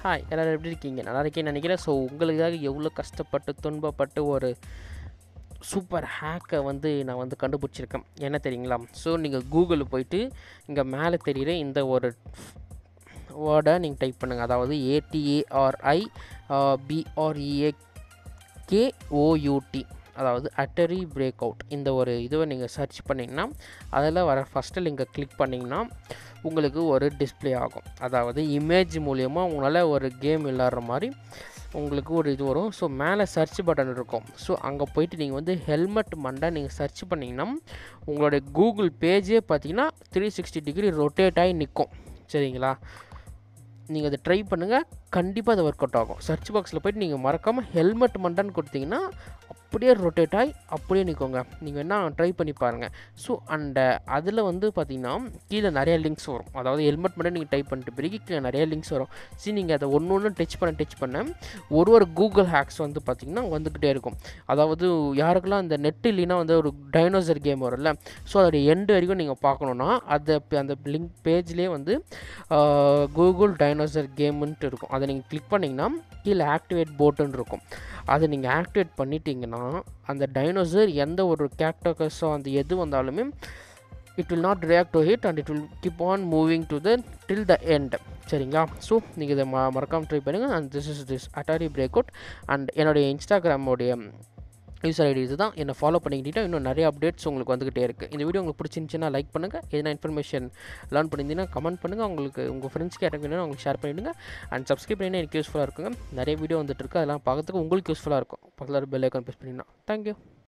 hi எல்லோரும் எப்படி இருக்கீங்க நல்லா இருக்கேன்னு நினைக்கிறேன் ஸோ உங்களுக்காக எவ்வளோ கஷ்டப்பட்டு துன்பப்பட்டு ஒரு சூப்பர் ஹேக்கை வந்து நான் வந்து கண்டுபிடிச்சிருக்கேன் என்ன தெரியுங்களா ஸோ நீங்கள் கூகுளில் போயிட்டு இங்கே மேலே தெரிகிற இந்த ஒரு வேர்டை நீங்கள் டைப் பண்ணுங்கள் அதாவது ஏடிஏஆர்ஐ பிஆர்இஏ கேஓயூடி அதாவது அட்டரி பிரேக் அவுட் இந்த ஒரு இதுவை நீங்கள் சர்ச் பண்ணிங்கன்னா அதில் வர ஃபஸ்ட்டு லிங்கை கிளிக் பண்ணிங்கன்னா உங்களுக்கு ஒரு டிஸ்ப்ளே ஆகும் அதாவது இமேஜ் மூலியமாக உங்களால் ஒரு கேம் விளாட்ற மாதிரி உங்களுக்கு ஒரு இது வரும் ஸோ மேலே சர்ச் பட்டன் இருக்கும் ஸோ அங்கே போயிட்டு நீங்கள் வந்து ஹெல்மெட் மண்டை நீங்கள் சர்ச் பண்ணிங்கன்னா உங்களுடைய கூகுள் பேஜே பார்த்தீங்கன்னா த்ரீ சிக்ஸ்டி டிகிரி ரொட்டேட் ஆகி நிற்கும் சரிங்களா நீங்கள் அதை ட்ரை பண்ணுங்கள் கண்டிப்பாக அது ஒர்க் அவுட் ஆகும் சர்ச் பாக்ஸில் போய்ட்டு நீங்கள் மறக்காமல் ஹெல்மெட் மண்டன்னு கொடுத்தீங்கன்னா அப்படியே ரொட்டேட் ஆகி அப்படியே நிற்கோங்க நீங்கள் வேணால் ட்ரை பண்ணி பாருங்கள் ஸோ அண்ட் அதில் வந்து பார்த்தீங்கன்னா கீழே நிறைய லிங்க்ஸ் வரும் அதாவது ஹெல்மெட் மட்டும் நீங்கள் டைப் பண்ணிட்டு பிறகு கீழே நிறைய லிங்க்ஸ் வரும் சரி நீங்கள் அதை ஒன்று ஒன்று டச் பண்ண டச் பண்ண ஒரு ஒரு கூகுள் ஹேக்ஸ் வந்து பார்த்திங்கன்னா வந்துக்கிட்டே இருக்கும் அதாவது யாருக்கெல்லாம் இந்த நெட் இல்லைன்னா வந்து ஒரு டைனோசர் கேம் வரும்ல ஸோ அதோடைய எண்டு வரைக்கும் நீங்கள் பார்க்கணுன்னா அதை அந்த லிங்க் பேஜ்லேயே வந்து கூகுள் டைனோசர் கேமுன்ட்டு இருக்கும் அதை நீங்கள் கிளிக் பண்ணிங்கன்னா கீழே ஆக்டிவேட் போட்டுன்னு இருக்கும் அதை நீங்கள் ஆக்டிவேட் பண்ணிட்டீங்கன்னா அந்த டைனோசர் எந்த ஒரு கேக்டகஸோ அந்த எது வந்தாலுமே it will not react to hit and it will keep on moving to the till the end சரிங்களா ஸோ நீங்கள் இதை ம மறக்காமல் ட்ரை பண்ணுங்கள் and this is this Atari break out and என்னுடைய இன்ஸ்டாகிராமோடைய யூசர் ஐடி இது தான் என்னை ஃபாலோ பண்ணிக்கிட்டீங்கன்னா இன்னும் நிறைய அப்டேட்ஸ் உங்களுக்கு வந்துகிட்டே இருக்குது இந்த வீடியோ உங்களுக்கு பிடிச்சிருந்துச்சுன்னா லைக் பண்ணுங்கள் எதனா இன்ஃபர்மேஷன் லேர்ன் பண்ணியிருந்தீங்கன்னா கமெண்ட் பண்ணுங்கள் உங்களுக்கு உங்கள் ஃப்ரெண்ட்ஸ்க்கு யாருக்கு வேணும் உங்களுக்கு ஷேர் பண்ணிவிடுங்க அண்ட் சப்ஸ்கிரைப் பண்ணி எனக்கு யூஸ்ஃபுல்லாக இருக்குங்க நிறைய வீடியோ வந்துட்டு இருக்கு அதெல்லாம் பார்க்கறதுக்கு உங்களுக்கு யூஸ்ஃபுல்லாக இருக்கும் பக்கத்தில் பெல் ஐக்கான் ப்ரெஸ் பண்ணிங்கன்னா தேங்க்யூ